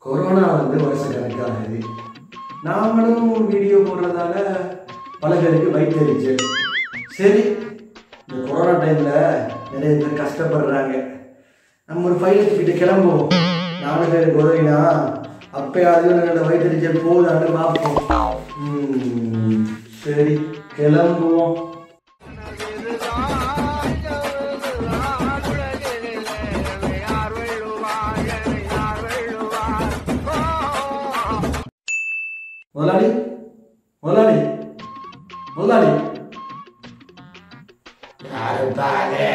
Corona வந்து வருஷ கணக்காகுது நாமளும் வீடியோ போடுறதால பல பேருக்கு வயிற்றுச்சு சரி இந்த கொரோனா டைம்ல நிறைய பேர் கஷ்டப்படுறாங்க நம்ம ஒரு ஃபைவ் கிட்ட கிளம்புவோம் நாலு பேருக்கு உதவினா அப்பயாவது என்னோட வயிற்றுச்சல் போகுதான்னு பார்ப்போம் ம், சரி கிளம்புவோம் முதலாளி முதலாளி முதலாளி யாருப்பா அது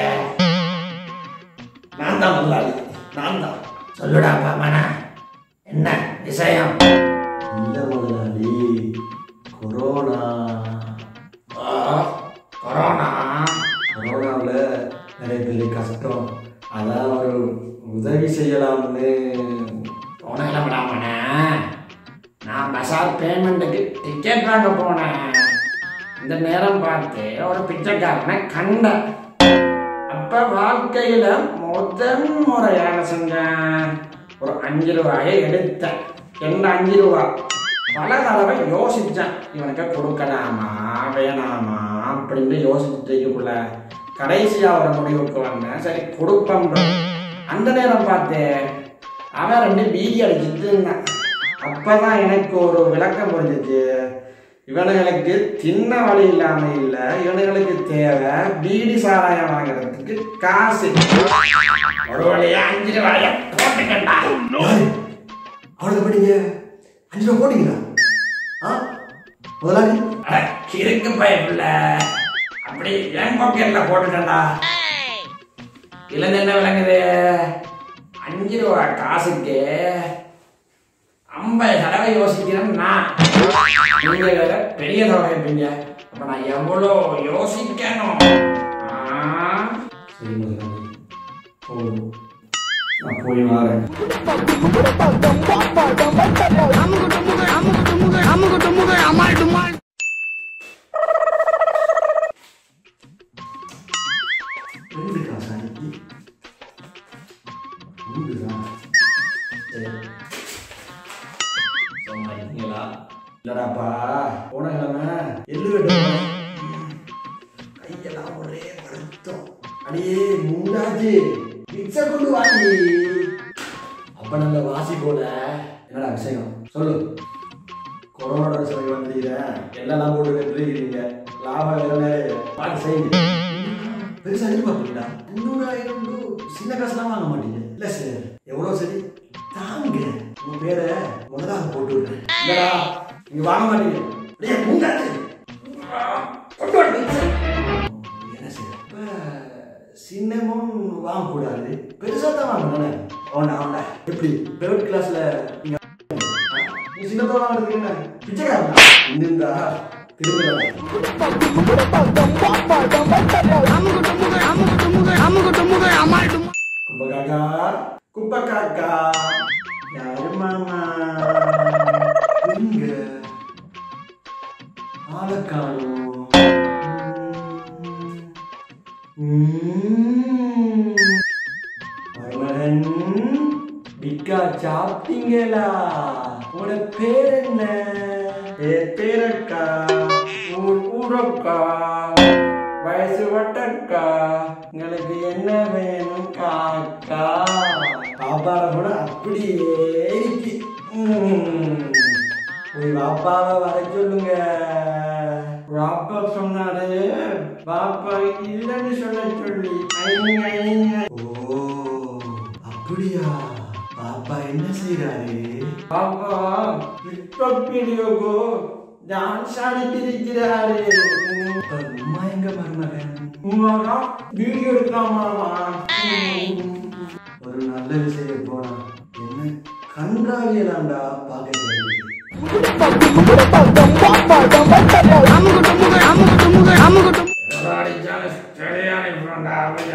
நான் தான் முதலாளி நான் தான் சொல்லுடா பாமனா என்ன விஷயம் இல்ல முதலாளி கொரோனா ஓ கொரோனா கொரோனாவில் நிறைய பேர் கஷ்டம் அதான் ஒரு உதவி செய்யலாம்னு போன கிளம்பிடாமண்ணே நான் பசார் பேமெண்ட்டுக்கு டிக்கெட் வாங்க போனேன் இந்த நேரம் பார்த்து ஒரு பிச்சைக்காரனை கண்டேன் அப்ப வாழ்க்கையில முதல் முறையாக செஞ்சேன் ஒரு அஞ்சு ரூபாயை எடுத்தேன் என்ன அஞ்சு ரூபா பல தடவை யோசிச்சேன் இவனுக்கு கொடுக்கலாமா வேணாமா அப்படின்னு யோசிச்சுட்டுக்குள்ள கடைசியா ஒரு முடிவுக்கு வந்தேன் சரி கொடுப்போம் அந்த நேரம் பார்த்து அவன் ரெண்டு பீடி அடிச்சுட்டு இருந்தான் அப்பதான் எனக்கு ஒரு விளக்கம் புரிஞ்சிச்சு இவனுங்களுக்கு தின்ன வழி இல்லாம இல்ல இவனுங்களுக்கு தேவை பீடி சாராயம் வாங்குறதுக்கு காசு ஒரு வழியா அஞ்சு ரூபாய போட்டுக்கண்டா அவளுக்கு படிங்க அஞ்சு ரூபா போட்டீங்களா ஆ முதலாளி அட, கிறுக்கு பயப்புல அப்படி என் பாக்கெட்ல போட்டுட்டா இதுல என்ன விளங்குது அஞ்சு ரூபா காசுக்கு ஐம்பது தடவை யோசிக்கிறேன் நான் நீங்க வேற பெரிய தடவை இருப்பீங்க அப்ப நான் எவ்வளோ யோசிக்கணும் ஆ? சரி முதலாளி போதும் நான் போய் வரேன் ரெண்டு காசா இன்னைக்கு மூணுதான் சரி சும்மா இருக்கீங்களா இல்லடாப்பா போன கிழமை எள்ளு வெட்ட போனேன். கையெல்லாம் ஒரே வருத்தம் அடியே முண்டாச்சு பிச்சை கொண்டு வாங்கி அப்ப நல்ல வாசி போல என்னடா விஷயம் சொல்லு கொரோனா சிலை வந்தீங்க எல்லாம் போட்டு வெற்றிருக்கீங்க லாபம் வேற நிறைய பார்த்து செய்யுங்க பெருசா எதிர்பார்ப்பீங்களா முந்நூறாயிரம் to சின்ன காசுலாம் வாங்க மாட்டீங்க இல்ல சார் எவ்வளவு சரி தாங்க உங்க பேரை முதலாக போட்டு விடுறேன் இல்லடா நீங்க வாங்க மாட்டீங்க அப்படியே முந்தாச்சு கொண்டு வாங்க என்ன சார் இப்ப சின்னமும் வாங்கக்கூடாது பெருசா தான் வாங்கணும் அவன்டா அவன்டா எப்படி தேர்ட் கிளாஸ்ல நீங்க நீ சின்னத்தோட வாங்குறதுக்கு என்ன பிச்சைக்காரன் இன்னும்டா திரும்ப குப்ப காக்கா குப்ப காக்கா யாரு மாமா எங்க ஆளை காணோம் உம். மருமகன் பிக்கா சாப்பிட்டீங்களா உன பேர் என்ன பேர் பேரக்கா ஊர் ஊரக்கா வயசு வட்டக்கா உங்களுக்கு என்ன வேணும் காக்கா பாப்பாவை கூட அப்படியே இருக்கு உம். போய் பாப்பாவை வர சொல்லுங்க பாப்பா சொன்னாரு பாப்பா இல்லைன்னு சொல்ல சொல்லி ஐங்க, ஐங்க. ஓ அப்படியா பாப்பா என்ன செய்யறாரு பாப்பா டிக்டாக் வீடியோக்கு டான்ஸ் ஆடிட்டிருக்கிறாரு அம்மா எங்க மருமகன் உமாடா வீடியோ எடுக்கலாமாமா ஒரு நல்ல விஷயம் போனா என்ன கன்றாவியலாண்டா பார்க்க எவ்வளோ அடிச்சாலும் சரியான இப்போண்டா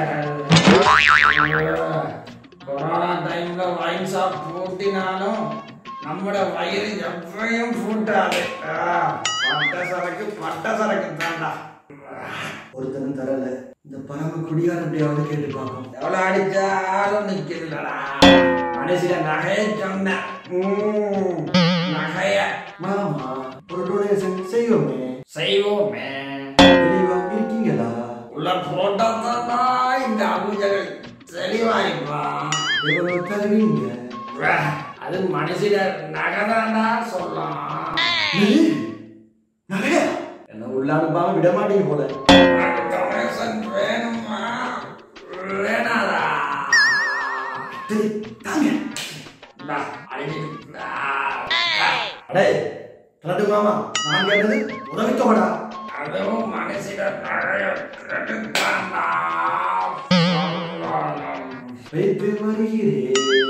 கொரோனா டைம்ல வைன் ஷாப் பூட்டினாலும் நம்மட வயிறு எப்பயும் பூட்டாது ஆ, பட்ட சரக்கு பட்ட சரக்கு தாண்டா ஒருத்தனும் தரல இந்த பரம குடியார எப்படியாவது கேட்டு பார்ப்போம் எவ்வளோ அடிச்சாலும் நிற்கிறதுலடா மனசுல நகைய சொன்ன ம், நகைய மாமா ஒரு டொனேஷன் செய்வோமே செய்வோமே தெளிவா இருக்கீங்களா உள்ள போட்டா தானா இந்த அபுஜகள் தெளிவாயிருப்பான் எவ்வளவு தருவீங்க வே, அது மனசுல நகைதானா சொல்லலாம் என்னது? நகையா என்ன உள்ள அனுப்பாம விட மாட்டீங்க போல டொனேஷன் வேணுமா வேணாதா சரி தாங்க இந்தா, அடிக்கிட்டு. அடே கலட்டு மாமா நான் கேட்டது உதவித்தோடா அதுவும் மனசுல நகைய கெடுத்தாண்டா வைத்து வருகிறேன்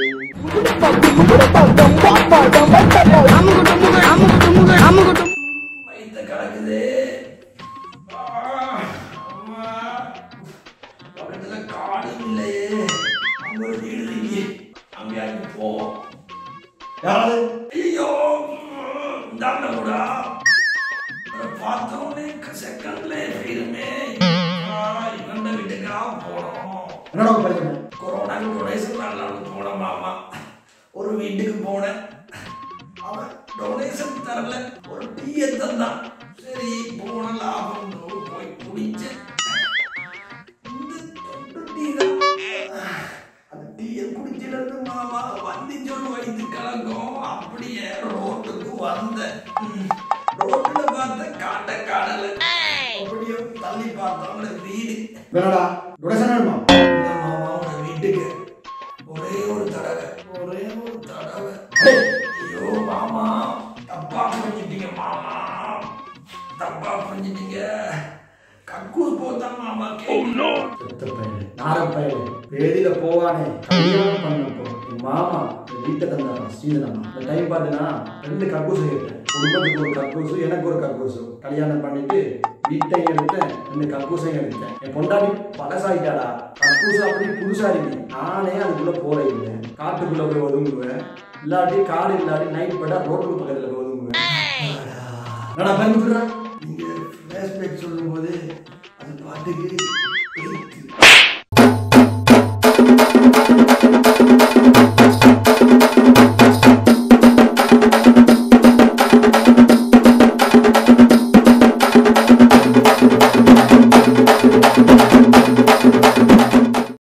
வயித்த கலக்குது ஆ, அம்மா. பக்கத்துல காடும் இல்லையே அங்க ஒரு வீடு இருக்கு அங்கேயாவது போவோம் யாராவது ஐயோ இந்தாண்ட கூடா பார்த்தோன்னே செகண்ட்ல ஃபீலுமே இவன் வீட்டுக்கா போனோம் என்னடா உங்க பிரச்சனை கொரோனா டொனேஷன் வரலாம்னு போனேன் மாமா ஒரு வீட்டுக்கு போனேன் அவன் டொனேஷன் தரல ஒரு டீயை தந்தான் சரி போன லாபம் போய் குடிச்சேன் இந்த தொண்டு டீ தான் அந்த டீயை குடிச்சிட்டு மாமா வந்து சொல்லு வயிற்று கலங்கும் அப்படியே ரோட்டுக்கு வந்தேன் ம். ரோட்டுல பார்த்த காட்ட காடல அப்படியே தள்ளி பார்த்தவங்கள வீடு வேணடா டொனேஷன் வேணுமா இந்த மாமாவோட வீட்டுக்கு ஒரே ஒரு தடவை ஒரே ஒரு தடவை அடே ஐயோ மாமா தப்பா புரிஞ்சிட்டீங்க மாமா தப்பா புரிஞ்சிட்டீங்க கக்கூஸ் போத்தா மாமா கேட்கணும் செத்த பையன் நார பையன் வேதியில போவானே கல்யாணம் பண்ணப்போ என் மாமா என் வீட்டை தந்தாரா ஸ்ரீதரமா இந்த டைம் பார்த்தீங்கன்னா ரெண்டு கக்கூசு கேட்டேன் குடும்பத்துக்கு ஒரு கக்கூசு எனக்கு ஒரு கக்கூசு கல்யாணம் பண்ணிட்டு வீட்டையும் எடுத்தேன் ரெண்டு கக்கூசையும் எடுத்தேன் என் பொண்டாட்டி பழசாயிட்டாடா கக்கூசு அப்படி புதுசா இருக்கு நானே அதுக்குள்ள போற இல்லை காட்டுக்குள்ள போய் ஒதுங்குவேன் இல்லாட்டி காடு இல்லாட்டி நைட் பட்டா ரோட்டுக்கு பக்கத்துல போய் ஒதுங்குவேன் என்னடா பயன்படுறா நீங்க ஃபிளாஷ்பேக் சொல்லும்போது அது பாட்டுக்கு